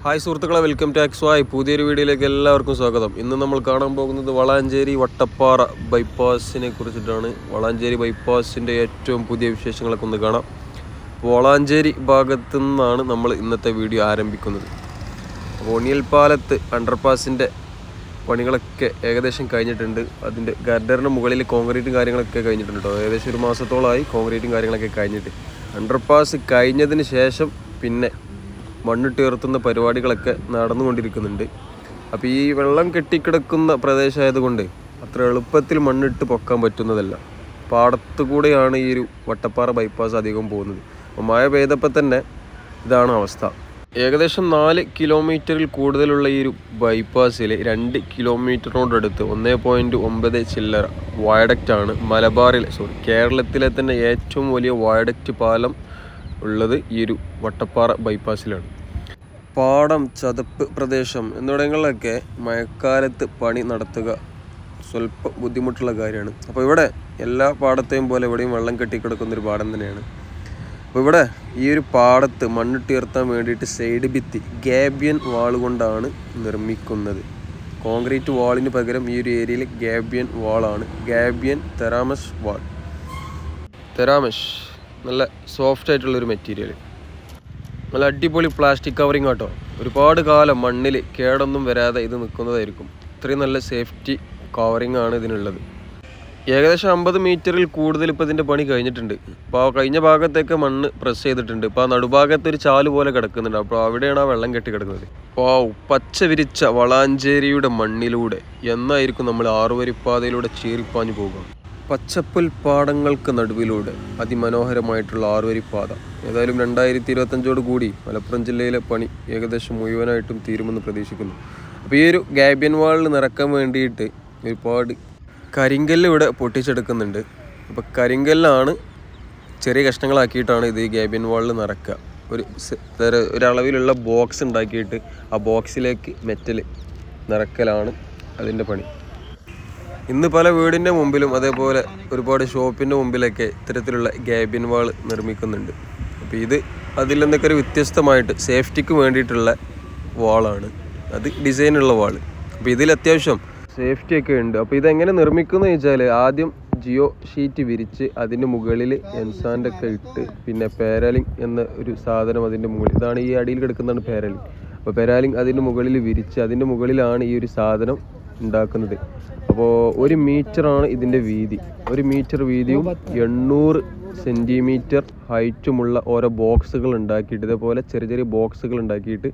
Hi സുഹൃത്തുക്കളെ welcome to X വായ് പുതിയൊരു വീഡിയോയിലേക്ക് എല്ലാവർക്കും സ്വാഗതം ഇന്ന് നമ്മൾ കാണാൻ പോകുന്നത് വളാഞ്ചേരി വട്ടപ്പാറ ബൈപ്പാസിനെ കുറിച്ചിട്ടാണ് വളാഞ്ചേരി ബൈപ്പാസിൻ്റെ ഏറ്റവും പുതിയ വിശേഷങ്ങളൊക്കെ ഒന്ന് കാണാം അപ്പോൾ വളാഞ്ചേരി ഭാഗത്തു നിന്നാണ് നമ്മൾ ഇന്നത്തെ വീഡിയോ ആരംഭിക്കുന്നത് അപ്പോൾ ഒണിയൽ പാലത്ത് അണ്ടർപാസിൻ്റെ പണികളൊക്കെ ഏകദേശം കഴിഞ്ഞിട്ടുണ്ട് അതിൻ്റെ ഗർഡറിന് മുകളിൽ കോൺക്രീറ്റും കാര്യങ്ങളൊക്കെ കഴിഞ്ഞിട്ടുണ്ട് കേട്ടോ ഏകദേശം ഒരു മാസത്തോളമായി കോൺക്രീറ്റും കാര്യങ്ങളൊക്കെ കഴിഞ്ഞിട്ട് അണ്ടർപാസ് കഴിഞ്ഞതിന് ശേഷം പിന്നെ മണ്ണിട്ട് ഉയർത്തുന്ന പരിപാടികളൊക്കെ നടന്നുകൊണ്ടിരിക്കുന്നുണ്ട് അപ്പോൾ ഈ വെള്ളം കെട്ടിക്കിടക്കുന്ന പ്രദേശമായതുകൊണ്ട് അത്ര എളുപ്പത്തിൽ മണ്ണിട്ട് പൊക്കാൻ പറ്റുന്നതല്ല പാടത്തു കൂടെയാണ് ഈ ഒരു വട്ടപ്പാറ ബൈപ്പാസ് അധികം പോകുന്നത് അപ്പോൾ മഴ പെയ്തപ്പോൾ തന്നെ ഇതാണ് അവസ്ഥ ഏകദേശം നാല് കിലോമീറ്ററിൽ കൂടുതലുള്ള ഈ ഒരു ബൈപ്പാസിൽ രണ്ട് കിലോമീറ്ററിനോടടുത്ത് ഒന്നേ പോയിൻറ്റ് ഒമ്പത് ചില്ലറ വയഡക്റ്റാണ് മലബാറിലെ സോറി കേരളത്തിലെ തന്നെ ഏറ്റവും വലിയ വയഡക്റ്റ് പാലം ഉള്ളത് ഈ ഒരു വട്ടപ്പാറ ബൈപ്പാസിലാണ് പാടം ചതുപ്പ് പ്രദേശം എന്നിവിടങ്ങളിലൊക്കെ മഴക്കാലത്ത് പണി നടത്തുക സ്വല്പം ബുദ്ധിമുട്ടുള്ള കാര്യമാണ് അപ്പോൾ ഇവിടെ എല്ലാ പാടത്തെയും പോലെ ഇവിടെയും വെള്ളം കെട്ടിക്കിടക്കുന്ന ഒരു പാടം തന്നെയാണ് അപ്പോൾ ഇവിടെ ഈ ഒരു പാടത്ത് മണ്ണിട്ടുയർത്താൻ വേണ്ടിയിട്ട് സൈഡ് ഭിത്തി ഗാബിയൻ വാൾ കൊണ്ടാണ് നിർമ്മിക്കുന്നത് കോൺക്രീറ്റ് വാളിന് പകരം ഈ ഒരു ഏരിയയിൽ ഗാബിയൻ വാളാണ് ഗാബിയൻ തെറാമസ് വാൾ തെറാമസ് നല്ല സോഫ്റ്റ് ആയിട്ടുള്ളൊരു മെറ്റീരിയൽ നല്ല അടിപൊളി പ്ലാസ്റ്റിക് കവറിങ് കേട്ടോ ഒരുപാട് കാലം മണ്ണിൽ കേടൊന്നും വരാതെ ഇത് നിൽക്കുന്നതായിരിക്കും ഇത്രയും നല്ല സേഫ്റ്റി കവറിങ് ആണ് ഇതിനുള്ളത് ഏകദേശം അമ്പത് മീറ്ററിൽ കൂടുതൽ ഇപ്പോൾ ഇതിൻ്റെ പണി കഴിഞ്ഞിട്ടുണ്ട് അപ്പോൾ ആ കഴിഞ്ഞ ഭാഗത്തേക്ക് മണ്ണ് പ്രസ് ചെയ്തിട്ടുണ്ട് ഇപ്പോൾ ആ നടുഭാഗത്ത് ഒരു ചാല് പോലെ കിടക്കുന്നുണ്ട് അപ്പോൾ അവിടെയാണ് ആ വെള്ളം കെട്ടി കിടക്കുന്നത് അപ്പോൾ പച്ച വിരിച്ച വളാഞ്ചേരിയുടെ മണ്ണിലൂടെ എന്നായിരിക്കും നമ്മൾ ആറുവരിപ്പാതയിലൂടെ ചീറിപ്പാഞ്ഞു പോകുക പച്ചപ്പുൽ പാടങ്ങൾക്ക് നടുവിലൂടെ അതിമനോഹരമായിട്ടുള്ള ആറുവരിപ്പാത ഏതായാലും രണ്ടായിരത്തി ഇരുപത്തഞ്ചോട് കൂടി മലപ്പുറം ജില്ലയിലെ പണി ഏകദേശം മുഴുവനായിട്ടും തീരുമെന്ന് പ്രതീക്ഷിക്കുന്നു അപ്പോൾ ഈ ഒരു ഗാബിയൻ വാളിൽ നിറക്കാൻ വേണ്ടിയിട്ട് ഒരുപാട് കരിങ്കല്ല് ഇവിടെ പൊട്ടിച്ചെടുക്കുന്നുണ്ട് അപ്പോൾ കരിങ്കല്ലാണ് ചെറിയ കഷ്ണങ്ങളാക്കിയിട്ടാണ് ഇത് ഈ ഗാബിയൻ വാളിൽ നിറക്കുക ഒരു സ- തര- ഒരളവിലുള്ള ബോക്സ് ഉണ്ടാക്കിയിട്ട് ആ ബോക്സിലേക്ക് മെറ്റൽ നിറക്കലാണ് അതിൻ്റെ പണി ഇന്ന് പല വീടിൻ്റെ മുമ്പിലും അതേപോലെ ഒരുപാട് ഷോപ്പിൻ്റെ മുമ്പിലൊക്കെ ഇത്തരത്തിലുള്ള ഗ്യാബിൻ വാൾ നിർമ്മിക്കുന്നുണ്ട് അപ്പോൾ ഇത് അതിൽ നിന്നൊക്കെ ഒരു വ്യത്യസ്തമായിട്ട് സേഫ്റ്റിക്ക് വേണ്ടിയിട്ടുള്ള വാളാണ് അത് ഡിസൈനുള്ള വാൾ അപ്പോൾ ഇതിൽ അത്യാവശ്യം സേഫ്റ്റി ഒക്കെ ഉണ്ട് അപ്പോൾ ഇതെങ്ങനെ നിർമ്മിക്കുന്നത് വെച്ചാൽ ആദ്യം ജിയോ ഷീറ്റ് വിരിച്ച് അതിൻ്റെ മുകളിൽ എൻസാൻ്റെ ഒക്കെ ഇട്ട് പിന്നെ പാരലിംഗ് എന്ന ഒരു സാധനം അതിൻ്റെ മുകളിൽ ഇതാണ് ഈ അടിയിൽ കിടക്കുന്നതാണ് പാരലിംഗ് അപ്പോൾ പാരാലിംഗ് അതിൻ്റെ മുകളിൽ വിരിച്ച് അതിൻ്റെ മുകളിലാണ് ഈ ഒരു സാധനം ഉണ്ടാക്കുന്നത് അപ്പോൾ ഒരു മീറ്ററാണ് ഇതിൻ്റെ വീതി ഒരു മീറ്റർ വീതിയും എണ്ണൂറ് സെൻറ്റിമീറ്റർ ഹൈറ്റുമുള്ള ഓരോ ബോക്സുകൾ ഉണ്ടാക്കിയിട്ട് ഇതേപോലെ ചെറിയ ചെറിയ ബോക്സുകൾ ഉണ്ടാക്കിയിട്ട്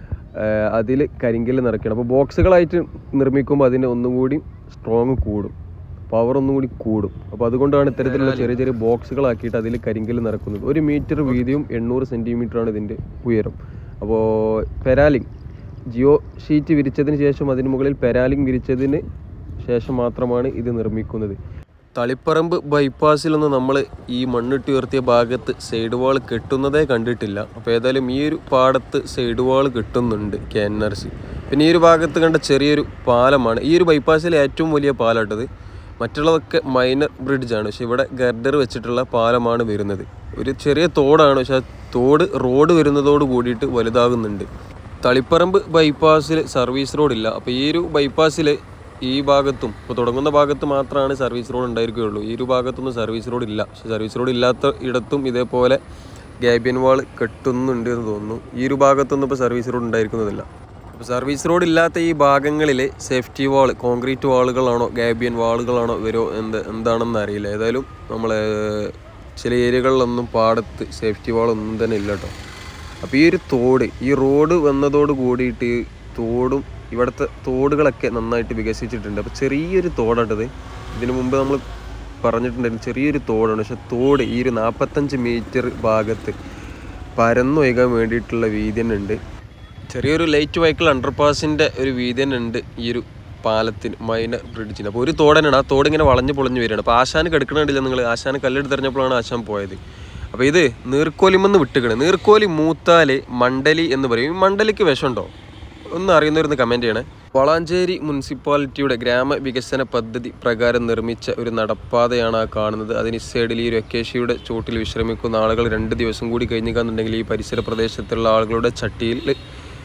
അതിൽ കരിങ്കല്ല് നിറയ്ക്കണം അപ്പോൾ ബോക്സുകളായിട്ട് നിർമ്മിക്കുമ്പോൾ അതിന് ഒന്നും കൂടി സ്ട്രോങ് കൂടും പവർ ഒന്നും കൂടി കൂടും അപ്പോൾ അതുകൊണ്ടാണ് ഇത്തരത്തിലുള്ള ചെറിയ ചെറിയ ബോക്സുകളാക്കിയിട്ട് അതിൽ കരിങ്കല്ല് നിറക്കുന്നത് ഒരു മീറ്റർ വീതിയും എണ്ണൂറ് സെൻറ്റിമീറ്ററാണ് ഇതിൻ്റെ ഉയരം അപ്പോൾ പെരാലിംഗ് ജിയോ ഷീറ്റ് വിരിച്ചതിന് ശേഷം അതിന് മുകളിൽ പെരാലിംഗ് വിരിച്ചതിന് ശേഷം മാത്രമാണ് ഇത് നിർമ്മിക്കുന്നത് തളിപ്പറമ്പ് ബൈപ്പാസിലൊന്നും നമ്മൾ ഈ മണ്ണിട്ട് ഉയർത്തിയ ഭാഗത്ത് സൈഡ് വാൾ കെട്ടുന്നതേ കണ്ടിട്ടില്ല അപ്പോൾ ഏതായാലും ഈ ഒരു പാടത്ത് സൈഡ് വാൾ കെട്ടുന്നുണ്ട് കെ എൻ ആർ സി പിന്നെ ഈ ഒരു ഭാഗത്ത് കണ്ട ചെറിയൊരു പാലമാണ് ഈ ഒരു ബൈപ്പാസിലെ ഏറ്റവും വലിയ പാലാട്ടത് മറ്റുള്ളതൊക്കെ മൈനർ ബ്രിഡ്ജാണ് പക്ഷെ ഇവിടെ ഗർഡർ വെച്ചിട്ടുള്ള പാലമാണ് വരുന്നത് ഒരു ചെറിയ തോടാണ് പക്ഷെ ആ തോട് റോഡ് വരുന്നതോട് കൂടിയിട്ട് വലുതാകുന്നുണ്ട് തളിപ്പറമ്പ് ബൈപ്പാസിൽ സർവീസ് റോഡില്ല അപ്പോൾ ഈ ഒരു ബൈപ്പാസിൽ ഈ ഭാഗത്തും ഇപ്പോൾ തുടങ്ങുന്ന ഭാഗത്ത് മാത്രമാണ് സർവീസ് റോഡ് ഉണ്ടായിരിക്കുകയുള്ളൂ ഈ ഒരു ഭാഗത്തൊന്നും സർവീസ് റോഡ് ഇല്ല പക്ഷെ സർവീസ് റോഡ് ഇല്ലാത്ത ഇടത്തും ഇതേപോലെ ഗാബിയൻ വാൾ കെട്ടുന്നുണ്ട് എന്ന് തോന്നുന്നു ഈ ഒരു ഭാഗത്തൊന്നും ഇപ്പോൾ സർവീസ് റോഡ് ഉണ്ടായിരിക്കുന്നതല്ല അപ്പോൾ സർവീസ് റോഡ് ഇല്ലാത്ത ഈ ഭാഗങ്ങളിൽ സേഫ്റ്റി വാൾ കോൺക്രീറ്റ് വാളുകളാണോ ഗാബിയൻ വാളുകളാണോ ഇവരോ എന്ത് എന്താണെന്ന് അറിയില്ല ഏതായാലും നമ്മളെ ചില ഏരിയകളിലൊന്നും പാടത്ത് സേഫ്റ്റി വാളൊന്നും തന്നെ ഇല്ല കേട്ടോ അപ്പോൾ ഈ ഒരു തോട് ഈ റോഡ് വന്നതോട് കൂടിയിട്ട് ഈ തോടും ഇവിടുത്തെ തോടുകളൊക്കെ നന്നായിട്ട് വികസിച്ചിട്ടുണ്ട് അപ്പോൾ ചെറിയൊരു തോടാട്ടത് ഇതിനു മുമ്പ് നമ്മൾ പറഞ്ഞിട്ടുണ്ടായിരുന്നു ചെറിയൊരു തോടാണ് പക്ഷെ തോട് ഈ ഒരു നാൽപ്പത്തഞ്ച് മീറ്റർ ഭാഗത്ത് പരന്നൊഴുകാൻ വേണ്ടിയിട്ടുള്ള വീതി തന്നെ ഉണ്ട് ചെറിയൊരു ലൈറ്റ് വെഹിക്കിൾ അണ്ടർപാസിൻ്റെ ഒരു വീതി തന്നെ ഉണ്ട് ഈ ഒരു പാലത്തിന് മൈനർ ബ്രിഡ്ജിന് അപ്പോൾ ഒരു തോടനാണ് ആ തോട് ഇങ്ങനെ വളഞ്ഞു പൊളിഞ്ഞു വരികയാണ് അപ്പോൾ ആശാന് കിടക്കണില്ല നിങ്ങൾ ആശാന് കല്ലെടുത്തെറിഞ്ഞപ്പോഴാണ് ആശാൻ പോയത് അപ്പോൾ ഇത് നീർക്കോലിമെന്ന് വിട്ടുകണ് നീർക്കോലി മൂത്താല് മണ്ഡലി എന്ന് പറയും ഈ മണ്ഡലിക്ക് വിഷമുണ്ടോ ഒന്ന് അറിയുന്നവരൊന്ന് കമൻറ്റ് ചെയ്യണേ വളാഞ്ചേരി മുനിസിപ്പാലിറ്റിയുടെ ഗ്രാമവികസന പദ്ധതി പ്രകാരം നിർമ്മിച്ച ഒരു നടപ്പാതയാണ് ആ കാണുന്നത് അതിന് സൈഡിൽ ഈ ഒരു അക്കേഷ്യയുടെ ചോട്ടിൽ വിശ്രമിക്കുന്ന ആളുകൾ രണ്ട് ദിവസം കൂടി കഴിഞ്ഞിക്കാന്നുണ്ടെങ്കിൽ ഈ പരിസര പ്രദേശത്തുള്ള ആളുകളുടെ ചട്ടിയിൽ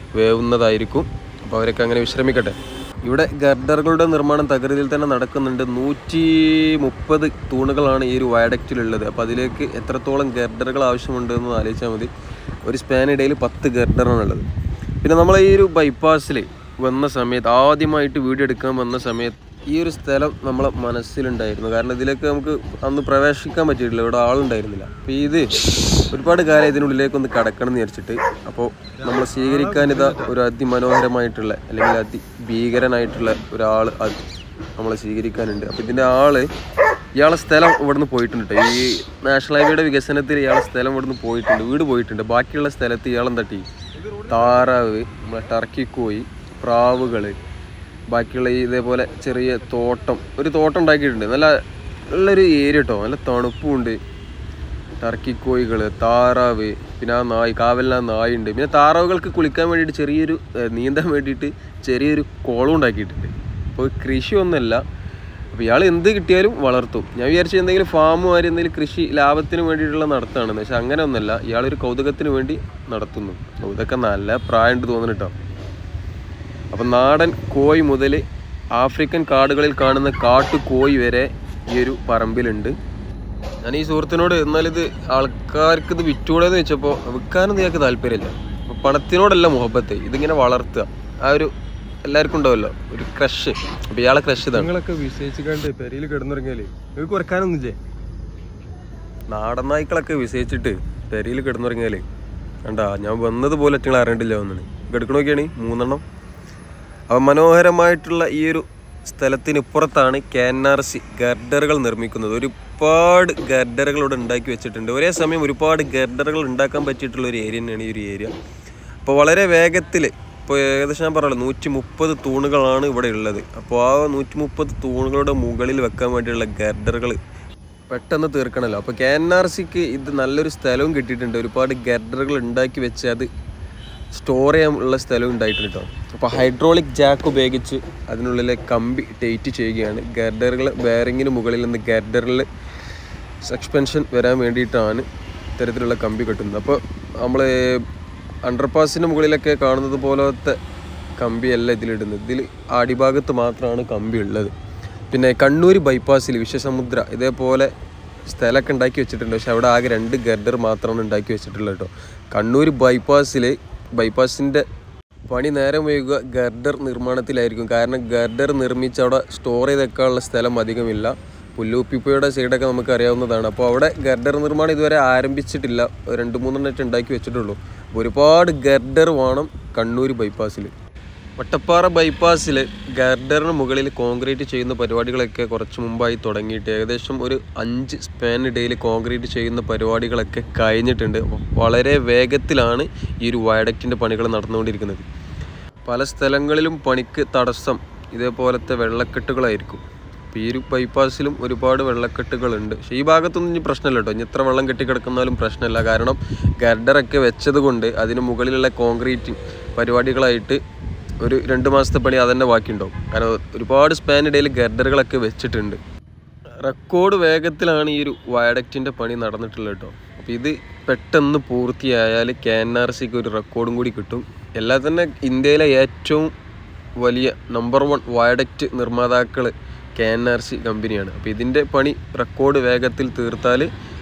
വേവുന്നതായിരിക്കും അപ്പോൾ അവരൊക്കെ അങ്ങനെ വിശ്രമിക്കട്ടെ ഇവിടെ ഗർഡറുകളുടെ നിർമ്മാണം തകൃതിയിൽ തന്നെ നടക്കുന്നുണ്ട് നൂറ്റി മുപ്പത് തൂണുകളാണ് ഈ ഒരു വയഡക്റ്റിലുള്ളത് അപ്പോൾ അതിലേക്ക് എത്രത്തോളം ഗർഡറുകൾ ആവശ്യമുണ്ട് എന്ന് ആലോചിച്ചാൽ മതി ഒരു സ്പാനിടയിൽ പത്ത് ഗർഡറാണുള്ളത് പിന്നെ നമ്മൾ ഈ ഒരു ബൈപ്പാസിൽ വന്ന സമയത്ത് ആദ്യമായിട്ട് വീഡിയോ എടുക്കാൻ വന്ന സമയത്ത് ഈ ഒരു സ്ഥലം നമ്മളെ മനസ്സിലുണ്ടായിരുന്നു കാരണം ഇതിലേക്ക് നമുക്ക് അന്ന് പ്രവേശിക്കാൻ പറ്റിയിട്ടില്ല ഇവിടെ ആളുണ്ടായിരുന്നില്ല അപ്പോൾ ഇത് ഒരുപാട് കാലം ഇതിനുള്ളിലേക്ക് ഒന്ന് കടക്കണം എന്ന് വിചാരിച്ചിട്ട് അപ്പോൾ നമ്മൾ സ്വീകരിക്കാൻ ഇതാ ഒരു അതിമനോഹരമായിട്ടുള്ള അല്ലെങ്കിൽ അതിഭീകരനായിട്ടുള്ള ഒരാൾ നമ്മളെ സ്വീകരിക്കാനുണ്ട് അപ്പോൾ ഇതിൻ്റെ ആള് ഇയാളെ സ്ഥലം ഇവിടുന്ന് പോയിട്ടുണ്ട് ട്ടോ. ഈ നാഷണൽ ഹൈവേയുടെ വികസനത്തിൽ ഇയാളെ സ്ഥലം ഇവിടുന്ന് പോയിട്ടുണ്ട് വീട് പോയിട്ടുണ്ട് ബാക്കിയുള്ള സ്ഥലത്ത് ഇയാളെം തട്ടി താറാവ് നമ്മളെ ടർക്കിക്കോയി പ്രാവുകൾ ബാക്കിയുള്ള ഈ ഇതേപോലെ ചെറിയ തോട്ടം ഒരു തോട്ടം ഉണ്ടാക്കിയിട്ടുണ്ട് നല്ല നല്ലൊരു ഏരിയ കേട്ടോ നല്ല തണുപ്പുണ്ട് ടർക്കി കോഴികൾ താറാവ് പിന്നെ ആ നായ് കാവലിന് ആ നായുണ്ട് പിന്നെ താറാവുകൾക്ക് കുളിക്കാൻ വേണ്ടിയിട്ട് ചെറിയൊരു ഏഹ്, നീന്താൻ വേണ്ടിയിട്ട് ചെറിയൊരു കുളം ഉണ്ടാക്കിയിട്ടുണ്ട് അപ്പോൾ കൃഷിയൊന്നുമല്ല അപ്പോൾ ഇയാൾ എന്ത് കിട്ടിയാലും വളർത്തും ഞാൻ വിചാരിച്ചു എന്തെങ്കിലും ഫാം മാതിരി എന്തെങ്കിലും കൃഷി ലാഭത്തിന് വേണ്ടിയിട്ടുള്ള നടത്താണെന്ന് പക്ഷെ അങ്ങനെ ഒന്നല്ല ഇയാളൊരു കൗതുകത്തിന് വേണ്ടി നടത്തുന്നു ഇതൊക്കെ നല്ല പ്രായമുണ്ട് തോന്നുന്നു കേട്ടോ അപ്പം നാടൻ കോഴി മുതൽ ആഫ്രിക്കൻ കാടുകളിൽ കാണുന്ന കാട്ടു കോഴി വരെ ഈ ഒരു പറമ്പിലുണ്ട് ഞാൻ ഈ സുഹൃത്തിനോട് എന്നാലിത് ആൾക്കാർക്ക് ഇത് വിറ്റൂടെന്ന് വെച്ചപ്പോൾ വിൽക്കാനൊന്നും ഞങ്ങൾക്ക് താല്പര്യമില്ല അപ്പൊ പണത്തിനോടല്ല മുഹബത്ത് ഇതിങ്ങനെ വളർത്തുക ആ ഒരു എല്ലാവർക്കും ഉണ്ടാവല്ലോ ഒരു ക്രഷ് അപ്പൊ ഇയാളെ ക്രഷ് ഇതാണ് നിങ്ങളൊക്കെ വിശേഷിക്കാണ്ട് പെരയിൽ കിടന്നുറങ്ങിയാലേ നിങ്ങൾക്ക് കുറക്കാനൊന്നുമില്ലേ നാടൻ നായ്ക്കളൊക്കെ വിസയിച്ചിട്ട് പെരയിൽ കിടന്നുറങ്ങിയാലേ കണ്ടാ ഞാൻ വന്നത് പോലെ നിങ്ങൾ അറിയണ്ടില്ല ഒന്നാണ് കിടക്കണമൊക്കെയാണ് മൂന്നെണ്ണം അപ്പം മനോഹരമായിട്ടുള്ള ഈ ഒരു സ്ഥലത്തിന് ഇപ്പുറത്താണ് കെ എൻ ആർ സി ഗർഡറുകൾ നിർമ്മിക്കുന്നത് ഒരുപാട് ഗർഡറുകൾ ഇവിടെ ഉണ്ടാക്കി വെച്ചിട്ടുണ്ട് ഒരേ സമയം ഒരുപാട് ഗർഡറുകൾ ഉണ്ടാക്കാൻ പറ്റിയിട്ടുള്ള ഒരു ഏരിയ തന്നെയാണ് ഈ ഒരു ഏരിയ അപ്പോൾ വളരെ വേഗത്തിൽ ഇപ്പോൾ ഏകദേശം ഞാൻ പറഞ്ഞല്ലോ നൂറ്റി മുപ്പത് തൂണുകളാണ് ഇവിടെ ഉള്ളത് അപ്പോൾ ആ നൂറ്റി മുപ്പത് തൂണുകളുടെ മുകളിൽ വെക്കാൻ വേണ്ടിയുള്ള ഗർഡറുകൾ പെട്ടെന്ന് തീർക്കണമല്ലോ അപ്പോൾ കെ എൻ ആർ സിക്ക് ഇത് നല്ലൊരു സ്ഥലവും കിട്ടിയിട്ടുണ്ട് ഒരുപാട് ഗർഡറുകൾ ഉണ്ടാക്കി വെച്ച് അത് സ്റ്റോർ ചെയ്യാനുള്ള സ്ഥലവും ഉണ്ടായിട്ടുണ്ട് കേട്ടോ അപ്പോൾ ഹൈഡ്രോളിക് ജാക്ക് ഉപയോഗിച്ച് അതിനുള്ളിലെ കമ്പി ടൈറ്റ് ചെയ്യുകയാണ് ഗർഡറുകൾ ബെയറിങ്ങിന് മുകളിൽ നിന്ന് ഗർഡറിൽ സസ്പെൻഷൻ വരാൻ വേണ്ടിയിട്ടാണ് ഇത്തരത്തിലുള്ള കമ്പി കെട്ടുന്നത് അപ്പോൾ നമ്മൾ അണ്ടർപാസിന് മുകളിലൊക്കെ കാണുന്നത് പോലത്തെ കമ്പിയല്ല ഇതിലിടുന്നത് ഇതിൽ അടിഭാഗത്ത് മാത്രമാണ് കമ്പി ഉള്ളത് പിന്നെ കണ്ണൂർ ബൈപ്പാസിൽ വിശ്വസമുദ്ര ഇതേപോലെ സ്ഥലമൊക്കെ ഉണ്ടാക്കി വെച്ചിട്ടുണ്ട് പക്ഷെ അവിടെ ആകെ രണ്ട് ഗർഡർ മാത്രമാണ് ഉണ്ടാക്കി വെച്ചിട്ടുള്ളത് കേട്ടോ കണ്ണൂർ ബൈപ്പാസിൽ ബൈപ്പാസിൻ്റെ പണി നേരം വൈകുക ഗർഡർ നിർമ്മാണത്തിലായിരിക്കും കാരണം ഗർഡർ നിർമ്മിച്ച് അവിടെ സ്റ്റോർ ചെയ്ത് വെക്കാനുള്ള സ്ഥലം അധികമില്ല പുല്ലൂപ്പിപ്പയുടെ സൈഡൊക്കെ നമുക്ക് അറിയാവുന്നതാണ് അപ്പോൾ അവിടെ ഗർഡർ നിർമ്മാണം ഇതുവരെ ആരംഭിച്ചിട്ടില്ല രണ്ട് മൂന്നെണ്ണറ്റ് ഉണ്ടാക്കി വെച്ചിട്ടുള്ളൂ അപ്പോൾ ഒരുപാട് ഗർഡർ വേണം കണ്ണൂർ ബൈപ്പാസിൽ വട്ടപ്പാറ ബൈപ്പാസിൽ ഗർഡറിന് മുകളിൽ കോൺക്രീറ്റ് ചെയ്യുന്ന പരിപാടികളൊക്കെ കുറച്ച് മുമ്പായി തുടങ്ങിയിട്ട് ഏകദേശം ഒരു അഞ്ച് സ്പാൻ ഇടയിൽ കോൺക്രീറ്റ് ചെയ്യുന്ന പരിപാടികളൊക്കെ കഴിഞ്ഞിട്ടുണ്ട് അപ്പോൾ വളരെ വേഗത്തിലാണ് ഈ ഒരു വയഡക്റ്റിൻ്റെ പണികൾ നടന്നുകൊണ്ടിരിക്കുന്നത് പല സ്ഥലങ്ങളിലും പണിക്ക് തടസ്സം ഇതേപോലത്തെ വെള്ളക്കെട്ടുകളായിരിക്കും അപ്പോൾ ഈ ഒരു ബൈപ്പാസിലും ഒരുപാട് വെള്ളക്കെട്ടുകളുണ്ട് പക്ഷേ ഈ ഭാഗത്തൊന്നും ഇനി പ്രശ്നമില്ല കേട്ടോ ഇനി എത്ര വെള്ളം കെട്ടിക്കിടക്കുന്നാലും പ്രശ്നമില്ല കാരണം ഗർഡറൊക്കെ വെച്ചത് കൊണ്ട് അതിന് മുകളിലുള്ള കോൺക്രീറ്റിംഗ് പരിപാടികളായിട്ട് ഒരു രണ്ട് മാസത്തെ പണി അതന്നെ ബാക്കിയുണ്ടാവും കാരണം ഒരുപാട് സ്പാനിടയിൽ ഗർഡറുകളൊക്കെ വെച്ചിട്ടുണ്ട് റെക്കോർഡ് വേഗത്തിലാണ് ഈ ഒരു വയഡക്റ്റിൻ്റെ പണി നടന്നിട്ടുള്ളത് കേട്ടോ അപ്പോൾ ഇത് പെട്ടെന്ന് പൂർത്തിയായാൽ കെ എൻ ആർ സിക്ക് ഒരു റെക്കോർഡും കൂടി കിട്ടും എല്ലാ തന്നെ ഇന്ത്യയിലെ ഏറ്റവും വലിയ നമ്പർ വൺ വയഡക്റ്റ് നിർമ്മാതാക്കൾ കെ എൻ ആർ സി കമ്പനിയാണ് അപ്പോൾ ഇതിൻ്റെ പണി റെക്കോർഡ് വേഗത്തിൽ തീർത്താൽ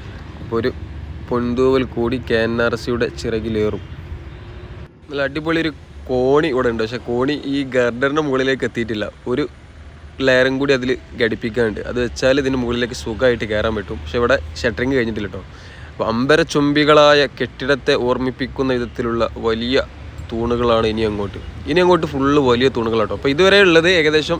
ഒരു പൊൻതൂവൽ കൂടി കെ എൻ ആർ സിയുടെ ചിറകിലേറും നല്ല അടിപൊളി ഒരു കോണി ഇവിടെ ഉണ്ട് പക്ഷെ കോണി ഈ ഗർഡറിൻ്റെ മുകളിലേക്ക് എത്തിയിട്ടില്ല ഒരു ലെയറും കൂടി അതിൽ ഘടിപ്പിക്കാനുണ്ട് അത് വെച്ചാൽ ഇതിന് മുകളിലേക്ക് സുഖമായിട്ട് കയറാൻ പറ്റും പക്ഷെ ഇവിടെ ഷട്ടറിങ് കഴിഞ്ഞിട്ടില്ല കേട്ടോ അപ്പോൾ അമ്പരചുംബികളായ കെട്ടിടത്തെ ഓർമ്മിപ്പിക്കുന്ന വിധത്തിലുള്ള വലിയ തൂണുകളാണ് ഇനി അങ്ങോട്ട് ഇനി അങ്ങോട്ട് ഫുള്ള് വലിയ തൂണുകളാട്ടോ അപ്പോൾ ഇതുവരെ ഉള്ളത് ഏകദേശം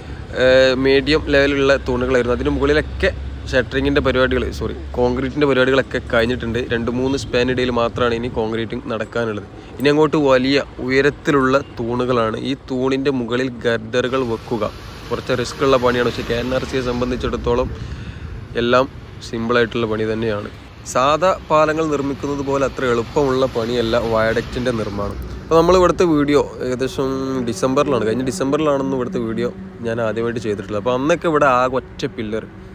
മീഡിയം ലെവലിലുള്ള തൂണുകളായിരുന്നു അതിന് മുകളിലൊക്കെ ഷട്ടറിങ്ങിൻ്റെ പരിപാടികൾ സോറി കോൺക്രീറ്റിൻ്റെ പരിപാടികളൊക്കെ കഴിഞ്ഞിട്ടുണ്ട് രണ്ട് മൂന്ന് സ്പാനിടയിൽ മാത്രമാണ് ഇനി കോൺക്രീറ്റിംഗ് നടക്കാനുള്ളത് ഇനി അങ്ങോട്ട് വലിയ ഉയരത്തിലുള്ള തൂണുകളാണ് ഈ തൂണിൻ്റെ മുകളിൽ ഗർഡറുകൾ വെക്കുക കുറച്ച് റിസ്ക് ഉള്ള പണിയാണ് പക്ഷേ കെ എൻ ആർ സിയെ സംബന്ധിച്ചിടത്തോളം എല്ലാം സിമ്പിളായിട്ടുള്ള പണി തന്നെയാണ് സാധാ പാലങ്ങൾ നിർമ്മിക്കുന്നത് പോലെ അത്ര എളുപ്പമുള്ള പണിയല്ല വയഡക്റ്റിൻ്റെ നിർമ്മാണം അപ്പോൾ നമ്മൾ ഇവിടുത്തെ വീഡിയോ ഏകദേശം ഡിസംബറിലാണ് കഴിഞ്ഞ ഡിസംബറിലാണെന്ന് ഇവിടുത്തെ വീഡിയോ ഞാൻ ആദ്യമായിട്ട് ചെയ്തിട്ടുള്ളത് അപ്പോൾ അന്നൊക്കെ ഇവിടെ ആകെ ഒറ്റ പില്ലർ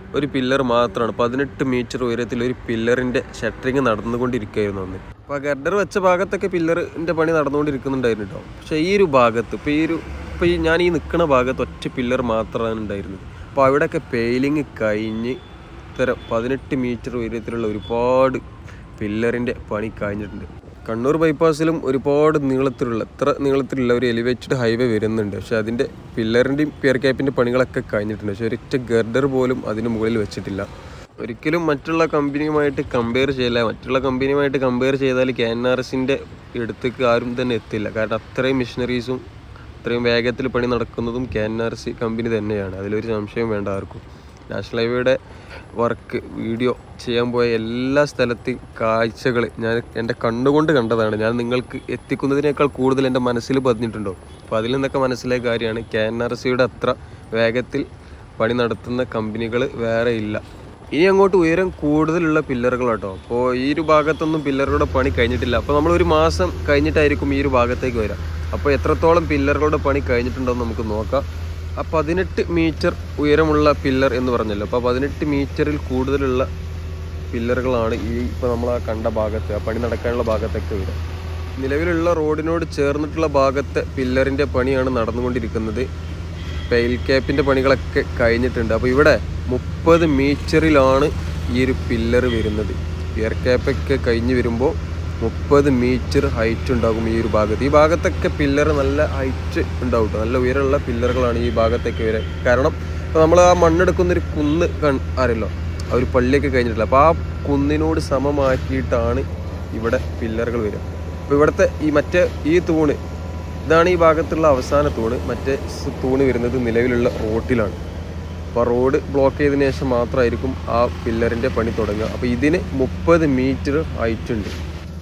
ഒരു പില്ലർ മാത്രമാണ് പതിനെട്ട് മീറ്റർ ഉയരത്തിൽ ഒരു പില്ലറിൻ്റെ ഷട്ടറിങ് നടന്നുകൊണ്ടിരിക്കുകയായിരുന്നു അന്ന് അപ്പോൾ ആ ഗർഡർ വെച്ച ഭാഗത്തൊക്കെ പില്ലറിൻ്റെ പണി നടന്നുകൊണ്ടിരിക്കുന്നുണ്ടായിരുന്നു കേട്ടോ പക്ഷേ ഈ ഒരു ഭാഗത്ത് ഇപ്പോൾ ഈ ഒരു ഇപ്പോൾ ഈ ഞാൻ ഈ നിൽക്കുന്ന ഭാഗത്ത് ഒറ്റ പില്ലർ മാത്രമാണ് ഉണ്ടായിരുന്നത് അപ്പോൾ അവിടെയൊക്കെ പെയിലിങ് കഴിഞ്ഞ് ഇത്തരം പതിനെട്ട് മീറ്റർ ഉയരത്തിലുള്ള ഒരുപാട് പില്ലറിൻ്റെ പണി കഴിഞ്ഞിട്ടുണ്ട് കണ്ണൂർ ബൈപ്പാസിലും ഒരുപാട് നീളത്തിലുള്ള ഇത്ര നീളത്തിലുള്ള ഒരു എലിവേറ്റഡ് ഹൈവേ വരുന്നുണ്ട് പക്ഷെ അതിൻ്റെ പില്ലറിൻ്റെയും പിയർ ക്യാപ്പിൻ്റെ പണികളൊക്കെ കഴിഞ്ഞിട്ടുണ്ട് പക്ഷെ ഒരൊറ്റ ഗർഡർ പോലും അതിന് മുകളിൽ വെച്ചിട്ടില്ല ഒരിക്കലും മറ്റുള്ള കമ്പനിയുമായിട്ട് കമ്പയർ ചെയ്യില്ല മറ്റുള്ള കമ്പനിയുമായിട്ട് കമ്പയർ ചെയ്താൽ കെ എൻ ആർ എസിൻ്റെ അടുത്തേക്ക് ആരും തന്നെ എത്തില്ല കാരണം അത്രയും മിഷനറീസും ഇത്രയും വേഗത്തിൽ പണി നടക്കുന്നതും K N R C company തന്നെയാണ് അതിലൊരു സംശയം വേണ്ട ആർക്കും നാഷണൽ ഹൈവേയുടെ വർക്ക് വീഡിയോ ചെയ്യാൻ പോയ എല്ലാ സ്ഥലത്തെയും കാഴ്ചകൾ ഞാൻ എൻ്റെ കണ്ണുകൊണ്ട് കണ്ടതാണ് ഞാൻ നിങ്ങൾക്ക് എത്തിക്കുന്നതിനേക്കാൾ കൂടുതൽ എൻ്റെ മനസ്സിൽ പതിഞ്ഞിട്ടുണ്ടോ അപ്പോൾ അതിൽ നിന്നൊക്കെ മനസ്സിലായ കാര്യമാണ് കെ എൻ ആർ സിയുടെ അത്ര വേഗത്തിൽ പണി നടത്തുന്ന കമ്പനികൾ വേറെ ഇല്ല ഇനി അങ്ങോട്ട് ഉയരം കൂടുതലുള്ള പില്ലറുകൾ കേട്ടോ അപ്പോൾ ഈ ഒരു ഭാഗത്തൊന്നും പില്ലറുകളുടെ പണി കഴിഞ്ഞിട്ടില്ല അപ്പോൾ നമ്മൾ ഒരു മാസം കഴിഞ്ഞിട്ടായിരിക്കും ഈ ഒരു ഭാഗത്തേക്ക് വരാം അപ്പോൾ എത്രത്തോളം പില്ലറുകളുടെ പണി കഴിഞ്ഞിട്ടുണ്ടോ എന്ന് നമുക്ക് നോക്കാം ആ പതിനെട്ട് മീറ്റർ ഉയരമുള്ള പില്ലർ എന്ന് പറഞ്ഞല്ലോ അപ്പോൾ പതിനെട്ട് മീറ്ററിൽ കൂടുതലുള്ള പില്ലറുകളാണ് ഈ ഇപ്പോൾ നമ്മൾ ആ കണ്ട ഭാഗത്ത് ആ പണി നടക്കാനുള്ള ഭാഗത്തൊക്കെ വരിക നിലവിലുള്ള റോഡിനോട് ചേർന്നിട്ടുള്ള ഭാഗത്തെ പില്ലറിൻ്റെ പണിയാണ് നടന്നുകൊണ്ടിരിക്കുന്നത് പെയിൽ ക്യാപ്പിൻ്റെ പണികളൊക്കെ കഴിഞ്ഞിട്ടുണ്ട് അപ്പോൾ ഇവിടെ മുപ്പത് മീറ്ററിലാണ് ഈ ഒരു പില്ലർ വരുന്നത് പിയർ ക്യാപ്പൊക്കെ കഴിഞ്ഞ് വരുമ്പോൾ മുപ്പത് മീറ്റർ ഹൈറ്റ് ഉണ്ടാകും ഈ ഒരു ഭാഗത്ത് ഈ ഭാഗത്തൊക്കെ പില്ലർ നല്ല ഹൈറ്റ് ഉണ്ടാവും ട്ടോ. നല്ല ഉയരമുള്ള പില്ലറുകളാണ് ഈ ഭാഗത്തൊക്കെ വരെ കാരണം ഇപ്പോൾ നമ്മൾ ആ മണ്ണെടുക്കുന്ന ഒരു കുന്ന് കൺ അറിയല്ലോ ആ ഒരു പള്ളിയൊക്കെ കഴിഞ്ഞിട്ടില്ല അപ്പോൾ ആ കുന്നിനോട് സമമാക്കിയിട്ടാണ് ഇവിടെ പില്ലറുകൾ വരിക അപ്പോൾ ഇവിടുത്തെ ഈ മറ്റേ ഈ തൂണ് ഇതാണ് ഈ ഭാഗത്തുള്ള അവസാന തൂണ് മറ്റേ സ് തൂണ് വരുന്നത് നിലവിലുള്ള റോട്ടിലാണ് അപ്പോൾ റോഡ് ബ്ലോക്ക് ചെയ്തതിനു ശേഷം മാത്രമായിരിക്കും ആ പില്ലറിൻ്റെ പണി തുടങ്ങുക അപ്പോൾ ഇതിന് മുപ്പത് മീറ്റർ ഹൈറ്റ് ഉണ്ട്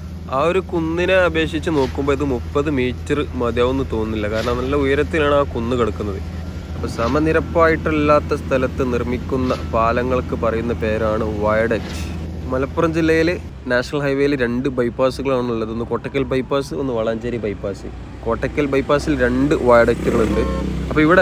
ആ ഒരു കുന്നിനെ അപേക്ഷിച്ച് നോക്കുമ്പോൾ ഇത് മുപ്പത് മീറ്റർ മതിയാവുമെന്ന് തോന്നുന്നില്ല കാരണം നല്ല ഉയരത്തിലാണ് ആ കുന്ന് കിടക്കുന്നത് അപ്പോൾ സമനിരപ്പായിട്ടല്ലാത്ത സ്ഥലത്ത് നിർമ്മിക്കുന്ന പാലങ്ങൾക്ക് പറയുന്ന പേരാണ് വയഡക്റ്റ് മലപ്പുറം ജില്ലയിൽ നാഷണൽ ഹൈവേയിൽ രണ്ട് ബൈപ്പാസുകളാണ് ഉള്ളത് ഒന്ന് കോട്ടക്കൽ ബൈപ്പാസ് ഒന്ന് വളാഞ്ചേരി ബൈപ്പാസ് കോട്ടക്കൽ ബൈപ്പാസിൽ രണ്ട് വയഡക്റ്റുകളുണ്ട് അപ്പോൾ ഇവിടെ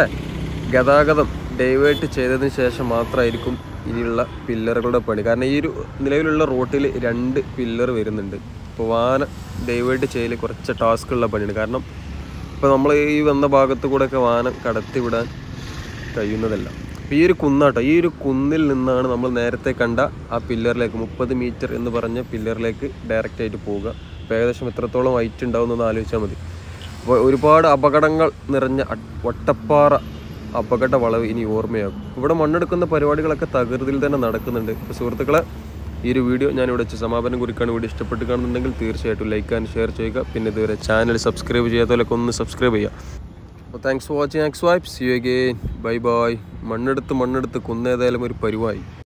ഗതാഗതം ഡൈവേർട്ട് ചെയ്തതിന് ശേഷം മാത്രമായിരിക്കും ഇനിയുള്ള പില്ലറുകളുടെ പണി കാരണം ഈ ഒരു നിലവിലുള്ള റോട്ടിൽ രണ്ട് പില്ലർ വരുന്നുണ്ട് അപ്പോൾ വാഹനം ഡൈവേർട്ട് ചെയ്യൽ കുറച്ച് ടാസ്ക് ഉള്ള പണിയാണ് കാരണം ഇപ്പോൾ നമ്മൾ ഈ വന്ന ഭാഗത്ത് കൂടെയൊക്കെ വാഹനം കടത്തി വിടാൻ കഴിയുന്നതല്ല അപ്പോൾ ഈ ഒരു കുന്നാട്ടോ ഈ ഒരു കുന്നിൽ നിന്നാണ് നമ്മൾ നേരത്തെ കണ്ട ആ പില്ലറിലേക്ക് മുപ്പത് മീറ്റർ എന്ന് പറഞ്ഞ പില്ലറിലേക്ക് ഡയറക്റ്റ് ആയിട്ട് പോവുക അപ്പോൾ ഏകദേശം എത്രത്തോളം ഹൈറ്റ് ഉണ്ടാവും എന്ന് ആലോചിച്ചാൽ മതി അപ്പോൾ ഒരുപാട് അപകടങ്ങൾ നിറഞ്ഞ അ- വട്ടപ്പാറ അപകട വളവ് ഇനി ഓർമ്മയാകും ഇവിടെ മണ്ണെടുക്കുന്ന പരിപാടികളൊക്കെ തകൃതിയിൽ തന്നെ നടക്കുന്നുണ്ട് അപ്പോൾ സുഹൃത്തുക്കളെ ഈ ഒരു വീഡിയോ ഞാനിവിടെ വെച്ച് സമാപനം കുറിക്കാണ് വീഡിയോ ഇഷ്ടപ്പെട്ട് കാണുന്നുണ്ടെങ്കിൽ തീർച്ചയായിട്ടും ലൈക്ക് ആൻഡ് ഷെയർ ചെയ്യുക പിന്നെ ഇതുവരെ ചാനൽ സബ്സ്ക്രൈബ് ചെയ്യാത്തവരൊക്കെ ഒന്ന് സബ്സ്ക്രൈബ് ചെയ്യുക അപ്പോൾ താങ്ക്സ് ഫോർ വാച്ചിങ് എക്സ് വൈപ്പ് see you again bye bye മണ്ണെടുത്ത് മണ്ണെടുത്ത് കുന്നേതായാലും ഒരു പരിവായി